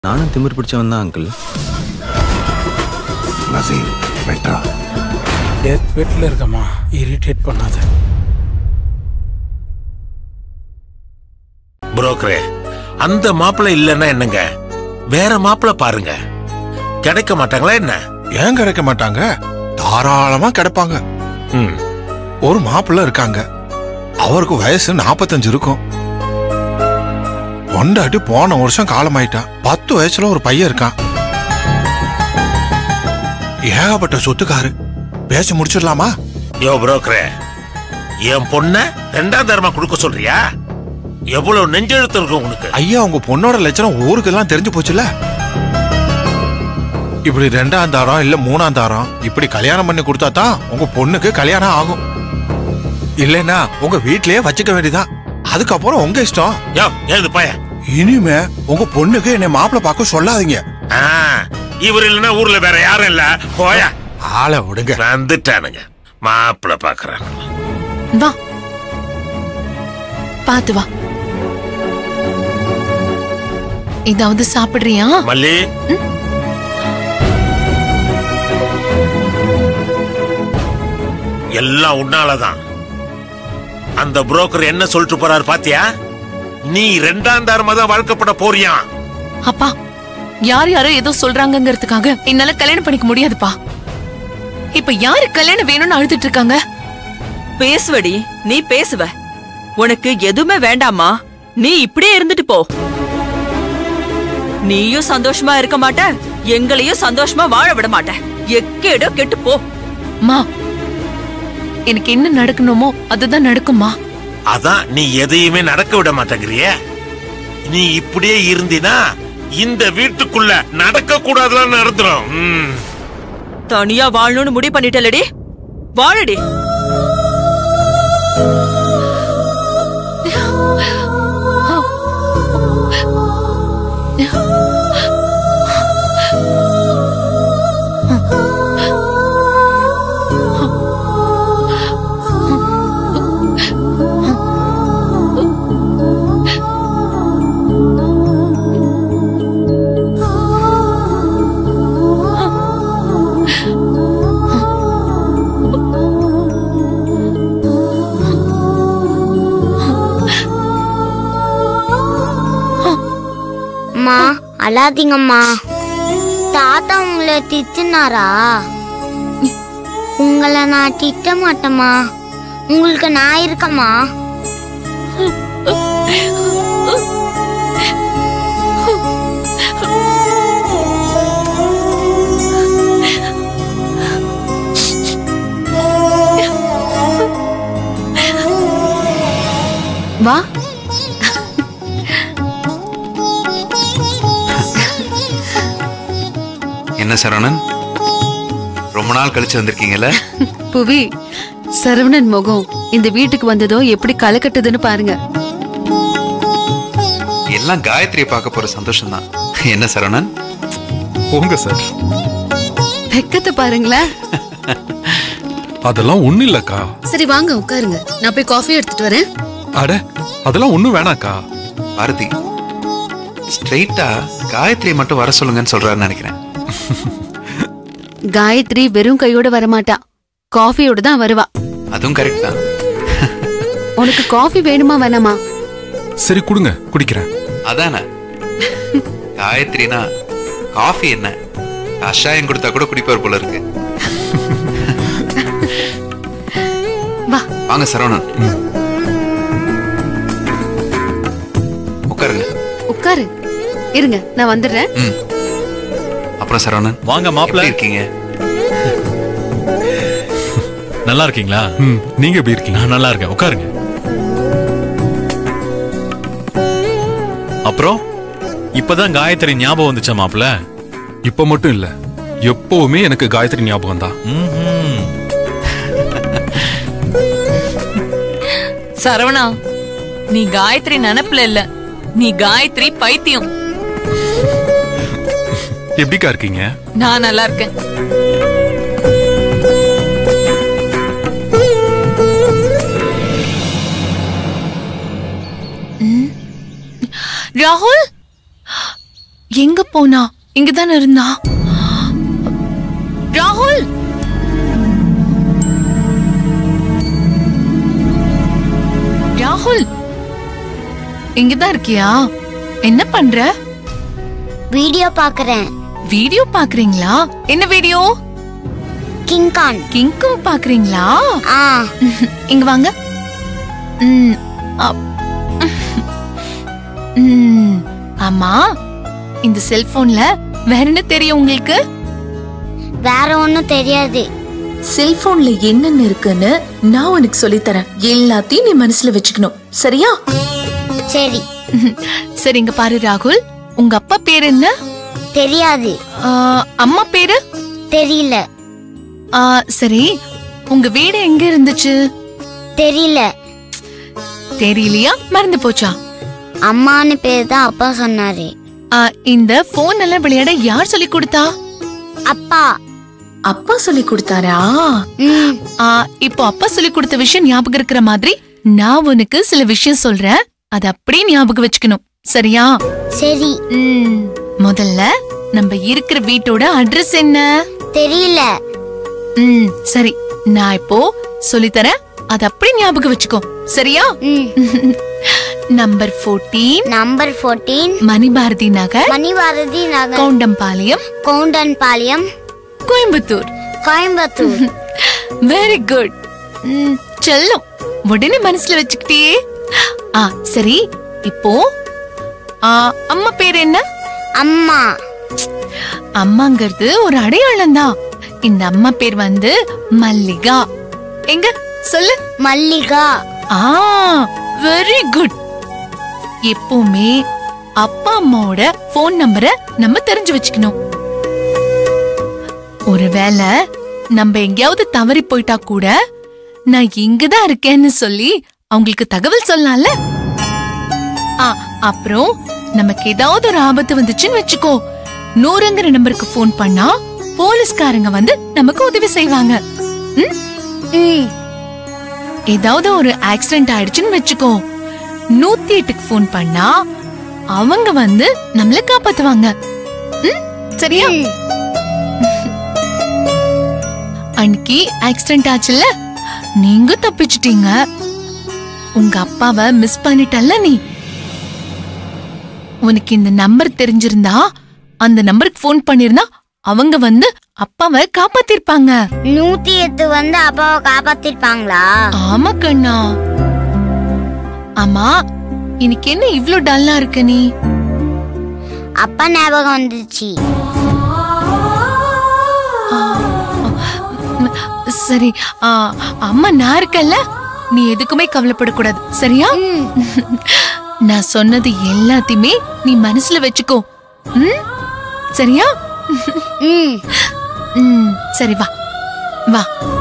நானும் திமிர் பிடிச்சவன் தான் அங்கிள் நசீர் பெட்டா டெத் பெட்டில் இருக்கம்மா இரிட்டேட் பண்ணாத புரோக்கரே அந்த மாப்பிள்ளை இல்லைன்னா என்னங்க வேற மாப்பிள்ளை பாருங்க கிடைக்க மாட்டாங்களா என்ன ஏன் கிடைக்க மாட்டாங்க தாராளமா கிடைப்பாங்க ம் ஒரு மாப்பிள்ளை இருக்காங்க அவருக்கு வயசு 45 இருக்கும் பொண்டாட்டி போன வருஷம் காலமாயிட்டா பத்து வயசுல ஒரு பையன் இருக்கான் ஏகப்பட்ட சொத்துக்காரு பேசி முடிச்சிடலாமா யோ புரோக்கரே என் பொண்ண ரெண்டாம் தரமா கொடுக்க சொல்றியா எவ்வளவு நெஞ்செழுத்து இருக்கும் உனக்கு ஐயா உங்க பொண்ணோட லட்சணம் ஊருக்கெல்லாம் தெரிஞ்சு போச்சுல இப்படி ரெண்டாம் தாரம் இல்ல மூணாம் தாரம் இப்படி கல்யாணம் பண்ணி கொடுத்தா தான் உங்க பொண்ணுக்கு கல்யாணம் ஆகும் இல்லைன்னா உங்க வீட்லயே வச்சுக்க வேண்டியதான் அதுக்கப்புறம் உங்க இஷ்டம் யோ ஏது பையன் இனிமே உங்க பொண்ணுக்கு என்னை மாப்பிள்ளை பார்க்க சொல்லாதீங்க ஆ, இவர் இல்லைன்னா ஊர்ல வேற யாரும் இல்ல போயா ஆளை விடுங்க வந்துட்டானுங்க மாப்பிள்ளை பாக்குறாங்க வா பாத்து வா ஏதாவது சாப்பிடுறியா மல்லி எல்லாம் உன்னாலதான் அந்த புரோக்கர் என்ன சொல்லிட்டு போறாரு பாத்தியா நீ ரெண்டாம் தாரமா தான் வாழ்க்கப்பட போறியா அப்பா யார் யாரோ ஏதோ சொல்றாங்கங்கிறதுக்காக என்னால கல்யாணம் பண்ணிக்க முடியாதுப்பா இப்ப யாரு கல்யாணம் வேணும்னு அழுதுட்டு இருக்காங்க பேசுவடி நீ பேசுவ உனக்கு எதுவுமே வேண்டாமா நீ இப்படியே இருந்துட்டு போ நீயும் சந்தோஷமா இருக்க மாட்ட எங்களையும் சந்தோஷமா வாழ விட மாட்ட எக்கேடோ கெட்டு போ மா எனக்கு என்ன நடக்கணுமோ அதுதான் நடக்குமா அதான் நீ எதையுமே நடக்க விட மாட்டேங்கிறிய நீ இப்படியே இருந்தினா இந்த வீட்டுக்குள்ள நடக்க கூடாதுலாம் நடந்துரும் ம். தனியா வாழணும்னு முடிவு பண்ணிட்டலடி வாழடி அம்மா அழாதீங்கம்மா தாத்தா உங்களை திட்டுனாரா உங்களை நான் திட்ட மாட்டேம்மா உங்களுக்கு நான் இருக்கம்மா வா என்ன சரவணன் ரொம்ப நாள் கழிச்சு வந்திருக்கீங்கல்ல புவி சரவணன் முகம் இந்த வீட்டுக்கு வந்ததோ எப்படி கலக்கட்டுதுன்னு பாருங்க எல்லாம் காயத்ரியை பார்க்க போற சந்தோஷம் தான் என்ன சரவணன் போங்க சார் வெக்கத்தை பாருங்களேன் அதெல்லாம் ஒண்ணும் இல்லக்கா சரி வாங்க உட்காருங்க நான் போய் காஃபி எடுத்துட்டு வரேன் அட அதெல்லாம் ஒண்ணும் வேணாக்கா பாரதி ஸ்ட்ரெயிட்டா காயத்ரியை மட்டும் வர சொல்லுங்கன்னு சொல்றாருன்னு நினைக்கிறேன் காயத்ரி வெறும் கையோட வரமாட்டா காஃபியோட தான் வருவா அதுவும் கரெக்ட் தான் உனக்கு காஃபி வேணுமா வேணாமா சரி கொடுங்க குடிக்கிறேன் அதானே காயத்ரினா காஃபி என்ன கஷாயம் கொடுத்தா கூட குடிப்பார் போல இருக்கு வா வாங்க சரவணன் உட்காருங்க உட்காரு இருங்க நான் வந்துடுறேன் ம் அப்புறம் சரவணன் வாங்க மாப்பிள்ள எப்படி இருக்கீங்க நல்லா இருக்கீங்களா ம் நீங்க எப்படி இருக்கீங்க நான் நல்லா இருக்கேன் உட்காருங்க அப்புறம் இப்பதான் காயத்ரி ஞாபகம் வந்துச்சா மாப்பிள்ள இப்ப மட்டும் இல்ல எப்பவுமே எனக்கு காயத்ரி ஞாபகம் தான் ம்ஹும். சரவணா நீ காயத்ரி நினப்புல இல்ல நீ காயத்ரி பைத்தியம் எப்படிக்கா இருக்கீங்க நான் நல்லா இருக்கேன் ராகுல் எங்க போனா இங்கதானே இருந்தா ராகுல் ராகுல் இங்கதான் இருக்கியா என்ன பண்ற வீடியோ பாக்குறேன் வீடியோ பாக்குறீங்களா என்ன வீடியோ கிங்கான் கிங்கும் பாக்குறீங்களா ஆ இங்க வாங்க ம், அப்- ம், ஆமா இந்த செல்போன்ல வேற என்ன தெரியும் உங்களுக்கு வேற ஒண்ணும் தெரியாது செல்போன்ல என்னென்ன இருக்குன்னு நான் உனக்கு சொல்லித் தரேன் எல்லாத்தையும் நீ மனசுல வச்சுக்கணும் சரியா சரி சரி இங்க பாரு ராகுல் உங்க அப்பா பேர் என்ன தெரியாது ஆ, அம்மா பேரு தெரியல ஆ, சரி உங்க வீடு எங்க இருந்துச்சு தெரியல தெரியலையா மறந்து போச்சா அம்மான்னு பேர் தான் அப்பா சொன்னாரு ஆ, இந்த போன் எல்லாம் விளையாட யார் சொல்லி கொடுத்தா அப்பா அப்பா சொல்லி கொடுத்தாரா ம் ஆ, இப்போ அப்பா சொல்லி கொடுத்த விஷயம் ஞாபகம் இருக்கிற மாதிரி நான் உனக்கு சில விஷயம் சொல்றேன் அது அப்படியே ஞாபகம் வச்சுக்கணும் சரியா சரி ம், முதல்ல நம்ம இருக்கிற வீட்டோட அட்ரஸ் என்ன தெரியல ம் சரி நான் இப்போ சொல்லித்தரேன் அது அப்படியே ஞாபகம் வச்சுக்கோ சரியா ம் number 14 number fourteen Manibharathi Nagar Manibharathi Nagar Goundampalayam Goundanpalayam Coimbatore Coimbatore very good செல்லம் உடனே மனசுல வச்சுக்கிட்டியே ஆ சரி இப்போ ஆ, அம்மா பேர் என்ன அம்மா அம்மாங்கிறது ஒரு அடையாளம் தான் இந்த அம்மா பேர் வந்து மல்லிகா எங்க சொல்லு மல்லிகா ஆ வெரி குட் எப்பவுமே அப்பா அம்மாவோட போன் நம்பரை நம்ம தெரிஞ்சு வச்சுக்கணும் ஒருவேளை நம்ம எங்கேயாவது தவறி போயிட்டா கூட நான் இங்கதான் இருக்கேன்னு சொல்லி அவங்களுக்கு தகவல் சொல்லலாம்ல ஆ அப்புறம் நமக்கு ஏதாவது ஒரு ஆபத்து வந்துச்சுன்னு வச்சுக்கோ நூறுங்கிற நம்பருக்கு ஃபோன் பண்ணா போலீஸ்காரங்க வந்து நமக்கு உதவி செய்வாங்க ம்? ம் ஏதாவது ஒரு ஆக்சிடென்ட் ஆயிடுச்சுன்னு வச்சுக்கோ நூத்தி எட்டுக்கு ஃபோன் பண்ணா அவங்க வந்து நம்மள காப்பாத்துவாங்க ம்? சரியா ம். அன்னைக்கு ஆக்சிடென்ட் ஆச்சுல்ல நீங்க தப்பிச்சிட்டீங்க உங்க அப்பாவை மிஸ் பண்ணிட்டல்ல நீ உனக்கு இந்த நம்பர் தெரிஞ்சிருந்தா அந்த நம்பருக்கு ஃபோன் பண்ணிருந்தா அவங்க வந்து அப்பாவை காப்பாத்திருப்பாங்க நூத்தி எட்டு வந்து அப்பாவை காப்பாத்திருப்பாங்களா ஆமா கண்ணா ஆமா இன்னைக்கு என்ன இவ்ளோ டல்லா இருக்க நீ அப்பா ஞாபகம் வந்துச்சு ம், சரி ஆ, அம்மா நான் இருக்கல்ல நீ எதுக்குமே கவலைப்படக்கூடாது சரியா நான் சொன்னது எல்லாத்தையுமே நீ மனசுல வச்சுக்கோ ம்? சரியா ம் ம் சரி வா வா